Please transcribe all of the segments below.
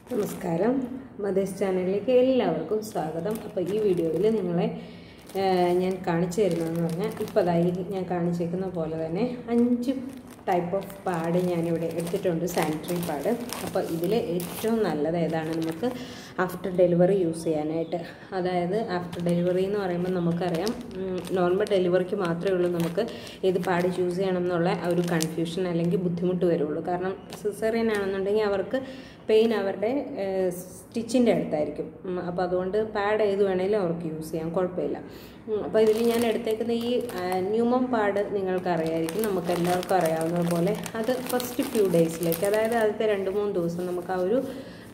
നമസ്കാരം മദേഴ്സ് ചാനലിലേക്ക് എല്ലാവർക്കും സ്വാഗതം അപ്പോൾ ഈ വീഡിയോയിൽ നിങ്ങളെ ആ, ഞാൻ കാണിച്ചു തരുന്നതെന്ന് പറഞ്ഞാൽ ഇപ്പോൾ അതായി ഞാൻ കാണിച്ചേക്കുന്ന പോലെ തന്നെ അഞ്ച് ടൈപ്പ് ഓഫ് പാഡ് ഞാനിവിടെ എടുത്തിട്ടുണ്ട് സാനിറ്ററി പാഡ് അപ്പോൾ ഇതിൽ ഏറ്റവും നല്ലത് ഏതാണ് നമുക്ക് ആഫ്റ്റർ ഡെലിവറി യൂസ് ചെയ്യാനായിട്ട് അതായത് ആഫ്റ്റർ ഡെലിവറി എന്ന് പറയുമ്പോൾ നമുക്കറിയാം നോർമൽ ഡെലിവറിക്ക് മാത്രമേ ഉള്ളൂ നമുക്ക് ഏത് പാഡ് ചൂസ് ചെയ്യണം എന്നുള്ള ആ ഒരു കൺഫ്യൂഷൻ അല്ലെങ്കിൽ ബുദ്ധിമുട്ട് വരുള്ളൂ കാരണം സിസേറിയൻ ആണെന്നുണ്ടെങ്കിൽ അവർക്ക് പെയിൻ അവരുടെ സ്റ്റിച്ചിൻ്റെ അടുത്തായിരിക്കും ഉം, അപ്പോൾ അതുകൊണ്ട് പാഡ് ഏത് വേണേലും അവർക്ക് യൂസ് ചെയ്യാം കുഴപ്പമില്ല ഉം, അപ്പോൾ ഇതിൽ ഞാൻ എടുത്തേക്കുന്ന ഈ ന്യൂമം പാഡ് നിങ്ങൾക്ക് അറിയായിരിക്കും നമുക്ക് എല്ലാവർക്കും അറിയാവുന്ന പോലെ അത് ഫസ്റ്റ് ഫ്യൂ ഡേയ്സിലേക്ക് അതായത് ആദ്യത്തെ രണ്ട് മൂന്ന് ദിവസം നമുക്ക് ആ ഒരു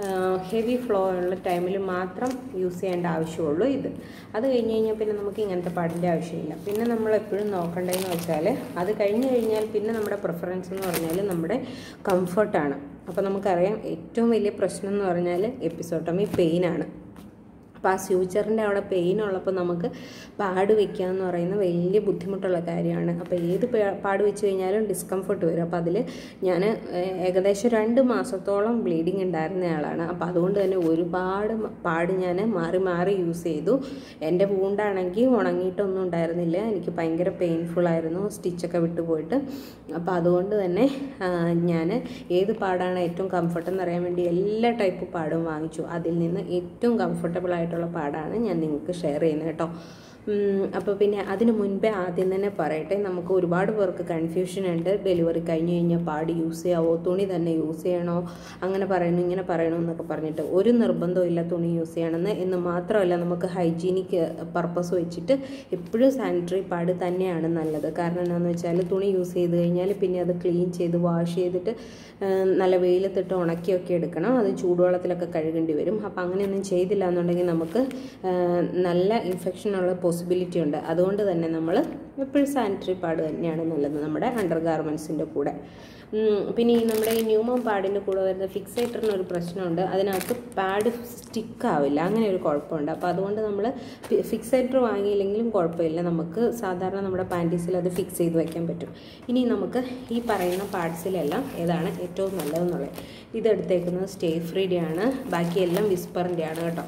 ഹെവി ഫ്ലോ ഉള്ള ടൈമിൽ മാത്രം യൂസ് ചെയ്യേണ്ട ആവശ്യമുള്ളൂ ഇത് അത് കഴിഞ്ഞ് കഴിഞ്ഞാൽ പിന്നെ നമുക്ക് ഇങ്ങനത്തെ പാടിൻ്റെ ആവശ്യമില്ല പിന്നെ നമ്മൾ എപ്പോഴും നോക്കേണ്ടതെന്ന് വെച്ചാൽ അത് കഴിഞ്ഞ് കഴിഞ്ഞാൽ പിന്നെ നമ്മുടെ പ്രിഫറൻസ് എന്ന് പറഞ്ഞാൽ നമ്മുടെ കംഫർട്ടാണ് അപ്പോൾ നമുക്കറിയാം ഏറ്റവും വലിയ പ്രശ്നം എന്ന് പറഞ്ഞാൽ എപ്പിസോട്ടമി പെയിനാണ് അപ്പോൾ ആ ഫ്യൂച്ചറിൻ്റെ അവിടെ പെയിൻ ഉള്ളപ്പോൾ നമുക്ക് പാട് വെക്കുക എന്ന് പറയുന്നത് വലിയ ബുദ്ധിമുട്ടുള്ള കാര്യമാണ് അപ്പോൾ ഏത് പേ- പാട് വെച്ച് കഴിഞ്ഞാലും ഡിസ്കംഫർട്ട് വരും അപ്പോൾ അതിൽ ഞാൻ ഏകദേശം രണ്ട് മാസത്തോളം ബ്ലീഡിങ് ഉണ്ടായിരുന്ന ആളാണ് അപ്പോൾ അതുകൊണ്ട് തന്നെ ഒരുപാട് മ- പാട് ഞാൻ മാറി മാറി യൂസ് ചെയ്തു എൻ്റെ വൂണ്ടാണെങ്കിൽ ഉണങ്ങിയിട്ടൊന്നും ഉണ്ടായിരുന്നില്ല എനിക്ക് ഭയങ്കര പെയിൻഫുൾ ആയിരുന്നു സ്റ്റിച്ചൊക്കെ വിട്ടുപോയിട്ട് അപ്പോൾ അതുകൊണ്ട് തന്നെ ഞാൻ ഏത് പാടാണ് ഏറ്റവും കംഫർട്ട് എന്നറിയാൻ വേണ്ടി എല്ലാ ടൈപ്പ് പാടും വാങ്ങിച്ചു അതിൽ നിന്ന് ഏറ്റവും കംഫർട്ടബിൾ ആയിട്ടുള്ള പാടാണ് ഞാൻ നിങ്ങൾക്ക് ഷെയർ ചെയ്യുന്നത് കേട്ടോ അപ്പോൾ പിന്നെ അതിന് മുൻപേ ആദ്യം തന്നെ പറയട്ടെ നമുക്ക് ഒരുപാട് പേർക്ക് കൺഫ്യൂഷൻ ഉണ്ട് ഡെലിവറി കഴിഞ്ഞ് കഴിഞ്ഞാൽ പാട് യൂസ് ചെയ്യാവോ തുണി തന്നെ യൂസ് ചെയ്യണോ അങ്ങനെ പറയണു ഇങ്ങനെ പറയണു എന്നൊക്കെ പറഞ്ഞിട്ട് ഒരു നിർബന്ധവും ഇല്ല തുണി യൂസ് ചെയ്യണമെന്ന് എന്ന് മാത്രമല്ല നമുക്ക് ഹൈജീനിക് പർപ്പസ് വെച്ചിട്ട് എപ്പോഴും സാനിറ്ററി പാഡ് തന്നെയാണ് നല്ലത് കാരണം എന്താണെന്ന് വെച്ചാൽ തുണി യൂസ് ചെയ്ത് കഴിഞ്ഞാൽ പിന്നെ അത് ക്ലീൻ ചെയ്ത് വാഷ് ചെയ്തിട്ട് ആ, നല്ല വെയിലത്തിട്ട് ഉണക്കിയൊക്കെ എടുക്കണം അത് ചൂടുവെള്ളത്തിലൊക്കെ കഴുകേണ്ടി വരും അപ്പോൾ അങ്ങനെയൊന്നും ചെയ്തില്ല എന്നുണ്ടെങ്കിൽ നമുക്ക് ആ, നല്ല ഇൻഫെക്ഷനുള്ള പോസിബിലിറ്റി ഉണ്ട് അതുകൊണ്ട് തന്നെ നമ്മൾ എപ്പോഴും സാനിറ്ററി പാഡ് തന്നെയാണ് നല്ലത് നമ്മുടെ അണ്ടർ ഗാർമെൻസിൻ്റെ കൂടെ ഉം, പിന്നെ ഈ നമ്മുടെ ഈ ന്യൂമം പാഡിൻ്റെ കൂടെ വരുന്ന ഫിക്സേറ്ററിന് ഒരു പ്രശ്നമുണ്ട് അതിനകത്ത് പാഡ് സ്റ്റിക്ക് ആവില്ല അങ്ങനെ ഒരു കുഴപ്പമുണ്ട് അപ്പോൾ അതുകൊണ്ട് നമ്മൾ ഫിക്സേറ്റർ വാങ്ങിയില്ലെങ്കിലും കുഴപ്പമില്ല നമുക്ക് സാധാരണ നമ്മുടെ പാൻറ്റീസിൽ അത് ഫിക്സ് ചെയ്ത് വെക്കാൻ പറ്റും ഇനി നമുക്ക് ഈ പറയുന്ന പാർട്സിലെല്ലാം ഏതാണ് ഏറ്റവും നല്ലതെന്നുള്ളത് ഇതെടുത്തേക്കുന്നത് സ്റ്റേ ഫ്രീയുടെ ആണ് ബാക്കിയെല്ലാം വിസ്പറിൻ്റെ ആണ് കേട്ടോ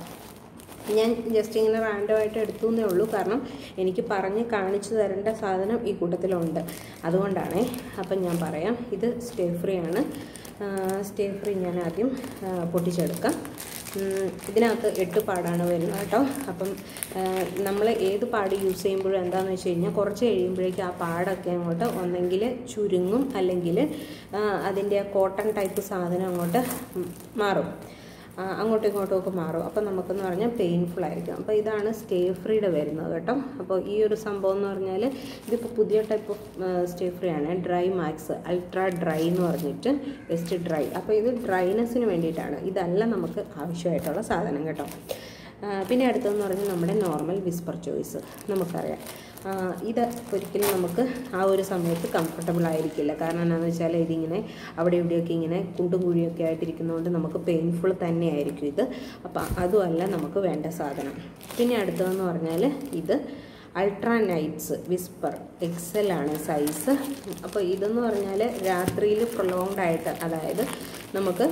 ഞാൻ ജസ്റ്റ് ഇങ്ങനെ റാൻഡമായിട്ട് എടുത്തു എന്നേ ഉള്ളൂ കാരണം എനിക്ക് പറഞ്ഞ് കാണിച്ചു തരേണ്ട സാധനം ഈ കൂട്ടത്തിലുണ്ട് അതുകൊണ്ടാണേ അപ്പം ഞാൻ പറയാം ഇത് സ്റ്റേ ഫ്രീ ആണ് സ്റ്റേ ഫ്രീ ഞാൻ ആദ്യം ആ, പൊട്ടിച്ചെടുക്കാം ഉം, ഇതിനകത്ത് എട്ട് പാടാണ് വരുന്നത് കേട്ടോ അപ്പം നമ്മൾ ഏത് പാട് യൂസ് ചെയ്യുമ്പോഴും എന്താണെന്ന് വെച്ച് കഴിഞ്ഞാൽ കുറച്ച് കഴിയുമ്പോഴേക്കും ആ പാടൊക്കെ അങ്ങോട്ട് ഒന്നെങ്കിൽ ചുരുങ്ങും അല്ലെങ്കിൽ അതിൻ്റെ കോട്ടൺ ടൈപ്പ് സാധനം അങ്ങോട്ട് ഉം, മാറും ആ, അങ്ങോട്ടും ഇങ്ങോട്ടും ഒക്കെ മാറും അപ്പം നമുക്കെന്ന് പറഞ്ഞാൽ പെയിൻഫുൾ ആയിരിക്കും അപ്പോൾ ഇതാണ് സ്റ്റേ ഫ്രീയുടെ വരുന്നത് കേട്ടോ അപ്പോൾ ഈ ഒരു സംഭവം എന്ന് പറഞ്ഞാൽ ഇതിപ്പോൾ പുതിയ ടൈപ്പ് ഓഫ് സ്റ്റേ ഫ്രീ ആണ് ഡ്രൈ മാക്സ് അൾട്രാ ഡ്രൈ എന്ന് പറഞ്ഞിട്ട് ബെസ്റ്റ് ഡ്രൈ അപ്പോൾ ഇത് ഡ്രൈനെസ്സിന് വേണ്ടിയിട്ടാണ് ഇതല്ല നമുക്ക് ആവശ്യമായിട്ടുള്ള സാധനം കേട്ടോ ആ, പിന്നെ അടുത്തതെന്ന് പറഞ്ഞാൽ നമ്മുടെ നോർമൽ വിസ്പർ ചോയ്സ് നമുക്കറിയാം ആ, ഇത് ഒരിക്കലും നമുക്ക് ആ ഒരു സമയത്ത് കംഫർട്ടബിൾ ആയിരിക്കില്ല കാരണം എന്താണെന്ന് വെച്ചാൽ ഇതിങ്ങനെ അവിടെ ഇവിടെയൊക്കെ ഇങ്ങനെ കുണ്ടും കുഴിയൊക്കെ ആയിട്ടിരിക്കുന്നതുകൊണ്ട് നമുക്ക് പെയിൻഫുൾ തന്നെയായിരിക്കും ഇത് അപ്പോൾ അതുമല്ല നമുക്ക് വേണ്ട സാധനം പിന്നെ അടുത്തതെന്ന് പറഞ്ഞാൽ ഇത് അൾട്രാ നൈറ്റ്സ് വിസ്പർ എക്സൽ ആണ് സൈസ് അപ്പോൾ ഇതെന്ന് പറഞ്ഞാൽ രാത്രിയിൽ പ്രൊലോങ്ഡ് ആയിട്ട് അതായത് നമുക്ക്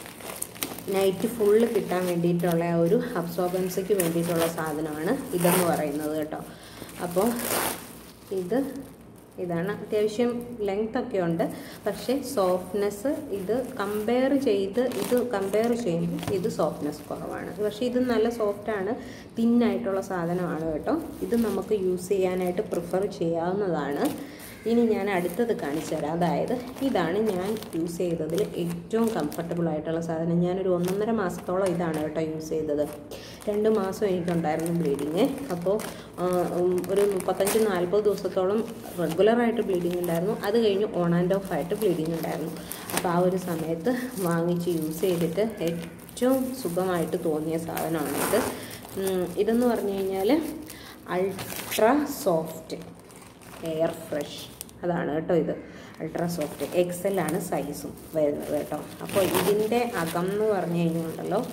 നൈറ്റ് ഫുള്ള് കിട്ടാൻ വേണ്ടിയിട്ടുള്ള ആ ഒരു അബ്സോർബൻസിക്ക് വേണ്ടിയിട്ടുള്ള സാധനമാണ് ഇതെന്ന് പറയുന്നത് കേട്ടോ അപ്പോൾ ഇത് ഇതാണ് അത്യാവശ്യം ലെങ്ത് ഒക്കെ ഉണ്ട് പക്ഷേ സോഫ്റ്റ്നെസ് ഇത് കമ്പയർ ചെയ്ത് ഇത് കമ്പയർ ചെയ്യുമ്പോൾ ഇത് സോഫ്റ്റ്നെസ് കുറവാണ് പക്ഷേ ഇത് നല്ല സോഫ്റ്റാണ് തിന്നായിട്ടുള്ള സാധനമാണ് കേട്ടോ ഇത് നമുക്ക് യൂസ് ചെയ്യാനായിട്ട് പ്രിഫർ ചെയ്യാവുന്നതാണ് ഇനി ഞാൻ അടുത്തത് കാണിച്ചു തരാം അതായത് ഇതാണ് ഞാൻ യൂസ് ചെയ്തതിൽ ഏറ്റവും കംഫർട്ടബിൾ ആയിട്ടുള്ള സാധനം ഞാനൊരു ഒന്നൊന്നര മാസത്തോളം ഇതാണ് കേട്ടോ യൂസ് ചെയ്തത് രണ്ട് മാസം എനിക്കുണ്ടായിരുന്നു ബ്ലീഡിങ് അപ്പോൾ ആ, ഉം, ഒരു മുപ്പത്തഞ്ച് നാൽപ്പത് ദിവസത്തോളം റെഗുലറായിട്ട് ബ്ലീഡിങ് ഉണ്ടായിരുന്നു അത് കഴിഞ്ഞ് ഓൺ ആൻഡ് ഓഫ് ആയിട്ട് ബ്ലീഡിങ് ഉണ്ടായിരുന്നു അപ്പോൾ ആ ഒരു സമയത്ത് വാങ്ങിച്ച് യൂസ് ചെയ്തിട്ട് ഏറ്റവും സുഖമായിട്ട് തോന്നിയ സാധനമാണ് ഇത് ഉം, ഇതെന്ന് പറഞ്ഞു കഴിഞ്ഞാൽ അൾട്രാ സോഫ്റ്റ് എയർ ഫ്രഷ് അതാണ് കേട്ടോ ഇത് അൾട്രാ സോഫ്റ്റ് എക്സൽ ആണ് സൈസും വരുന്നത് കേട്ടോ അപ്പോൾ ഇതിൻ്റെ അകം എന്ന് പറഞ്ഞു കഴിഞ്ഞുണ്ടല്ലോ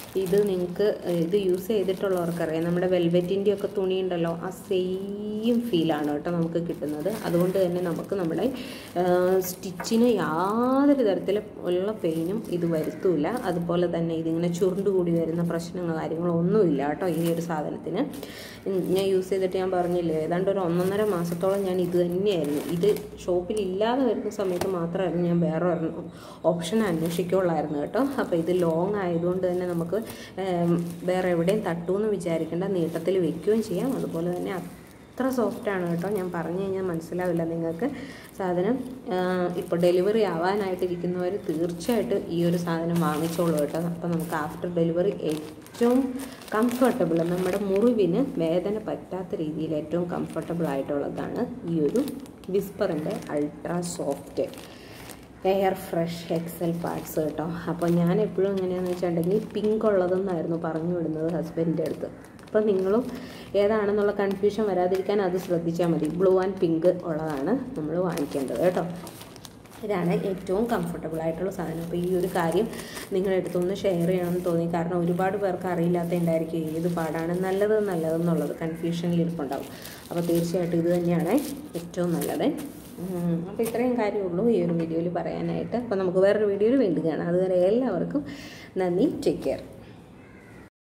ഇത് നിങ്ങൾക്ക് ഇത് യൂസ് ചെയ്തിട്ടുള്ളവർക്കറിയാം നമ്മുടെ വെൽവെറ്റിൻ്റെ ഒക്കെ തുണി ഉണ്ടല്ലോ ആ സെയിം ഫീലാണ് കേട്ടോ നമുക്ക് കിട്ടുന്നത് അതുകൊണ്ട് തന്നെ നമുക്ക് നമ്മുടെ സ്റ്റിച്ചിന് യാതൊരു തരത്തിലും ഉള്ള പെയിനും ഇത് വരുത്തൂല അതുപോലെ തന്നെ ഇതിങ്ങനെ ചുരുണ്ട് കൂടി വരുന്ന പ്രശ്നങ്ങൾ കാര്യങ്ങളോ ഒന്നുമില്ല കേട്ടോ ഈ ഒരു സാധനത്തിന് ഉം, ഞാൻ യൂസ് ചെയ്തിട്ട് ഞാൻ പറഞ്ഞില്ലേ ഏതാണ്ട് ഒരു ഒന്നൊന്നര മാസത്തോളം ഞാൻ ഇത് തന്നെയായിരുന്നു ഇത് ഷോപ്പിൽ ഇല്ലാതെ വരുന്ന സമയത്ത് മാത്രമായിരുന്നു ഞാൻ വേറെ ഒരെണ്ണം ഓപ്ഷൻ അന്വേഷിക്കുള്ളായിരുന്നു കേട്ടോ അപ്പോൾ ഇത് ലോങ് ആയതുകൊണ്ട് തന്നെ നമുക്ക് ഏം, വേറെ എവിടെയും തട്ടുമെന്ന് വിചാരിക്കേണ്ട നീട്ടത്തിൽ വെക്കുകയും ചെയ്യാം അതുപോലെ തന്നെ അത്ര സോഫ്റ്റാണ് കേട്ടോ ഞാൻ പറഞ്ഞു കഴിഞ്ഞാൽ മനസ്സിലാവില്ല നിങ്ങൾക്ക് സാധനം ഇപ്പോൾ ഡെലിവറി ആവാനായിട്ടിരിക്കുന്നവർ തീർച്ചയായിട്ടും ഈ ഒരു സാധനം വാങ്ങിച്ചോളൂ കേട്ടോ അപ്പോൾ നമുക്ക് ആഫ്റ്റർ ഡെലിവറി ഏറ്റവും കംഫർട്ടബിൾ നമ്മുടെ മുറിവിന് വേദന പറ്റാത്ത രീതിയിൽ ഏറ്റവും കംഫർട്ടബിൾ ആയിട്ടുള്ളതാണ് ഈ ഒരു വിസ്പറിൻ്റെ ultra soft air fresh XL parts കേട്ടോ അപ്പോൾ ഞാൻ എപ്പോഴും എങ്ങനെയാണെന്ന് വെച്ചിട്ടുണ്ടെങ്കിൽ പിങ്ക് ഉള്ളതെന്നായിരുന്നു പറഞ്ഞു വിടുന്നത് ഹസ്ബൻഡിൻ്റെ അടുത്ത് അപ്പോൾ നിങ്ങളും ഏതാണെന്നുള്ള കൺഫ്യൂഷൻ വരാതിരിക്കാൻ അത് ശ്രദ്ധിച്ചാൽ മതി ബ്ലൂ ആൻഡ് പിങ്ക് ഉള്ളതാണ് നമ്മൾ വാങ്ങിക്കേണ്ടത് കേട്ടോ ഇതാണ് ഏറ്റവും കംഫർട്ടബിൾ ആയിട്ടുള്ള സാധനം അപ്പോൾ ഈ ഒരു കാര്യം നിങ്ങളുടെ അടുത്തൊന്ന് ഷെയർ ചെയ്യണമെന്ന് തോന്നി കാരണം ഒരുപാട് പേർക്ക് അറിയില്ലാത്തതുണ്ടായിരിക്കും ഏത് പാടാണ് നല്ലത് നല്ലതെന്നുള്ളത് കൺഫ്യൂഷനിൽ ഇരിപ്പുണ്ടാവും അപ്പോൾ തീർച്ചയായിട്ടും ഇത് തന്നെയാണ് ഏറ്റവും നല്ലത് ഉം, അപ്പോൾ ഇത്രയും കാര്യമുള്ളൂ ഈ ഒരു വീഡിയോയിൽ പറയാനായിട്ട് അപ്പോൾ നമുക്ക് വേറൊരു വീഡിയോയിൽ വീണ്ടും കാണാം അതുവരെ എല്ലാവർക്കും നന്ദി ടേക്ക് കെയർ